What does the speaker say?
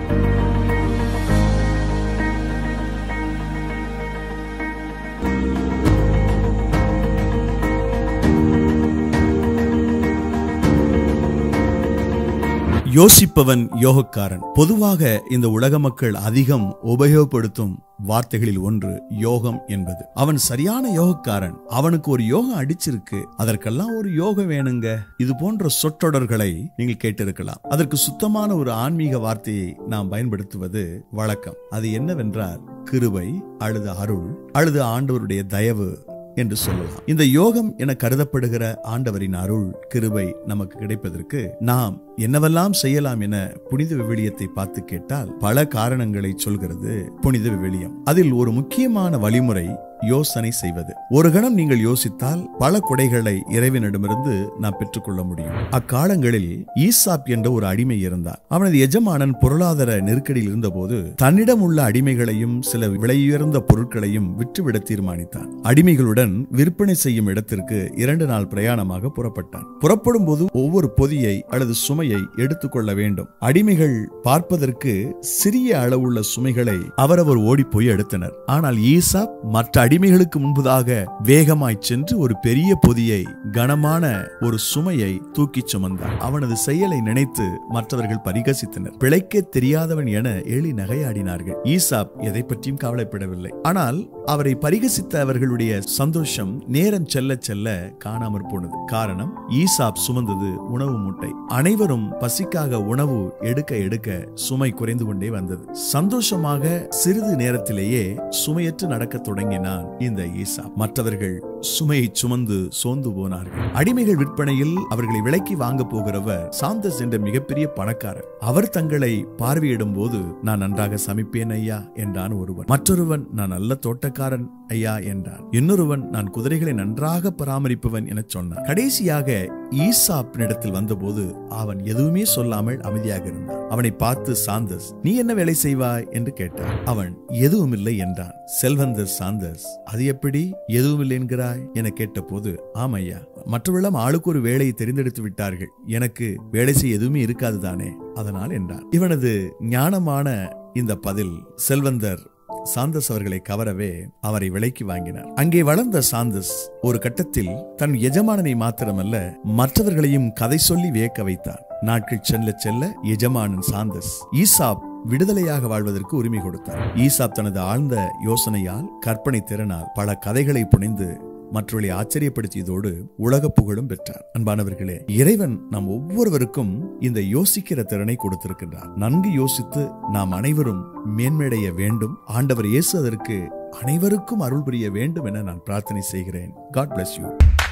யோசிப்பவன் யோகக்காரன் பொதுவாக இந்த உலக மக்கள் அதிகம் உபயோகப்படுத்தும் வார்த்தைகளில் ஒன்று யோகம் என்பது அவன் சரியான யோகக்காரன் அவனுக்கு ஒரு யோகம் அடிச்சிருக்கு அதற்கெல்லாம் ஒரு யோகம் வேணுங்க இது போன்ற சொற்றொடர்களை நீங்கள் கேட்டிருக்கலாம் அதற்கு சுத்தமான ஒரு ஆன்மீக வார்த்தையை நாம் பயன்படுத்துவது வழக்கம் அது என்னவென்றால் கிருபை அழுது அருள் அழுது ஆண்டவருடைய தயவு என்று சொல்லலாம் இந்த யோகம் என கருதப்படுகிற ஆண்டவரின் அருள் கிருபை நமக்கு கிடைப்பதற்கு நாம் என்னவெல்லாம் செய்யலாம் என புனித விவிலியத்தை பார்த்து கேட்டால் பல காரணங்களை சொல்கிறது புனித விவிலியம் அதில் ஒரு முக்கியமான வழிமுறை யோசனை செய்வது ஒரு கணம் நீங்கள் யோசித்தால் பல கொடைகளை இறைவனிடமிருந்து நாம் பெற்றுக்கொள்ள முடியும் அக்காலங்களில் ஈசாப் என்ற ஒரு அடிமை இருந்தார் அவனது எஜமானன் பொருளாதார நெருக்கடியில் இருந்தபோது தன்னிடம் உள்ள அடிமைகளையும் சில விலையுயர்ந்த பொருட்களையும் விற்றுவிட தீர்மானித்தான் அடிமைகளுடன் விற்பனை செய்யும் இடத்திற்கு இரண்டு நாள் பிரயாணமாக புறப்பட்டான் புறப்படும் போது ஒவ்வொரு பொதியை அல்லது சுமையை எடுத்துக்கொள்ள வேண்டும் அடிமைகள் பார்ப்பதற்கு சிறிய அளவுள்ள சுமைகளை அவரவர் ஓடிப்போய் எடுத்தனர் ஆனால் ஈசாப் மற்ற அடிமைகளுக்கு முன்பதாக வேகமாய் சென்று ஒரு பெரிய பொதியை கனமான ஒரு சுமையை தூக்கிச் சுமந்தார் அவனது செயலை நினைத்து மற்றவர்கள் பரிகசித்தனர் பிழைக்க தெரியாதவன் என எளி நகையாடினார்கள் ஈசாப் எதை பற்றியும் கவலைப்படவில்லை ஆனால் அவரை பரிகசித்த அவர்களுடைய சந்தோஷம் நேரம் செல்ல செல்ல காணாமற் போனது காரணம் ஈசாப் சுமந்தது உணவு மூட்டை அனைவரும் பசிக்காக உணவு எடுக்க எடுக்க சுமை குறைந்து கொண்டே வந்தது சந்தோஷமாக சிறிது நேரத்திலேயே சுமையற்று நடக்க தொடங்கினான் இந்த ஈசா மற்றவர்கள் சுமையை சுமந்து சோர்ந்து போனார்கள் அடிமைகள் விற்பனையில் அவர்களை விலைக்கு வாங்க போகிறவர் சாந்தஸ் என்ற மிகப்பெரிய பணக்காரர் அவர் தங்களை பார்வையிடும் போது நான் நன்றாக சமைப்பேன் ஐயா என்றான் ஒருவன் மற்றொருவன் நான் நல்ல தோட்டக்காரன் ஐயா என்றான் இன்னொருவன் நான் குதிரைகளை நன்றாக பராமரிப்பவன் என சொன்னான் கடைசியாக ஈசாப்பினிடத்தில் வந்தபோது அவன் எதுவுமே சொல்லாமல் அமைதியாக இருந்தான் அவனை பார்த்து சாந்தஸ் நீ என்ன வேலை செய்வாய் என்று கேட்டான் அவன் எதுவும் இல்லை என்றான் செல்வந்தர் சாந்தஸ் அது எப்படி எதுவும் இல்லை என்கிறாய் என கேட்டபோது ஆமையா மற்றவர்களும் ஆளுக்கு ஒரு வேலையை தெரிந்தெடுத்து விட்டார்கள் எனக்கு வேலை செய்ய எதுவுமே இருக்காது தானே அதனால் என்றான் இவனது ஞானமான இந்த பதில் செல்வந்தர் சாந்தஸ் அவர்களை கவரவே அவரை விலைக்கு வாங்கினார் அங்கே வளர்ந்த சாந்தஸ் ஒரு கட்டத்தில் தன் எஜமானனை மாத்திரமல்ல மற்றவர்களையும் கதை சொல்லி வியக்க வைத்தார் நாட்கள் செல்ல செல்ல எஜமானன் சாந்தஸ் ஈசாப் விடுதலையாக வாழ்வதற்கு உரிமை கொடுத்தார் ஈசாப் தனது ஆழ்ந்த யோசனையால் கற்பனை திறனால் பல கதைகளை புனைந்து மற்றவர்களை ஆச்சரியப்படுத்தியதோடு உலக புகழும் பெற்றார் அன்பானவர்களே இறைவன் நாம் ஒவ்வொருவருக்கும் இந்த யோசிக்கிற திறனை கொடுத்திருக்கின்றார் நன்கு யோசித்து நாம் அனைவரும் மேன்மையடைய வேண்டும் ஆண்டவர் இயேசு அதற்கு அனைவருக்கும் அருள் புரிய வேண்டும் என நான் பிரார்த்தனை செய்கிறேன் காட் பிளஸ் யூ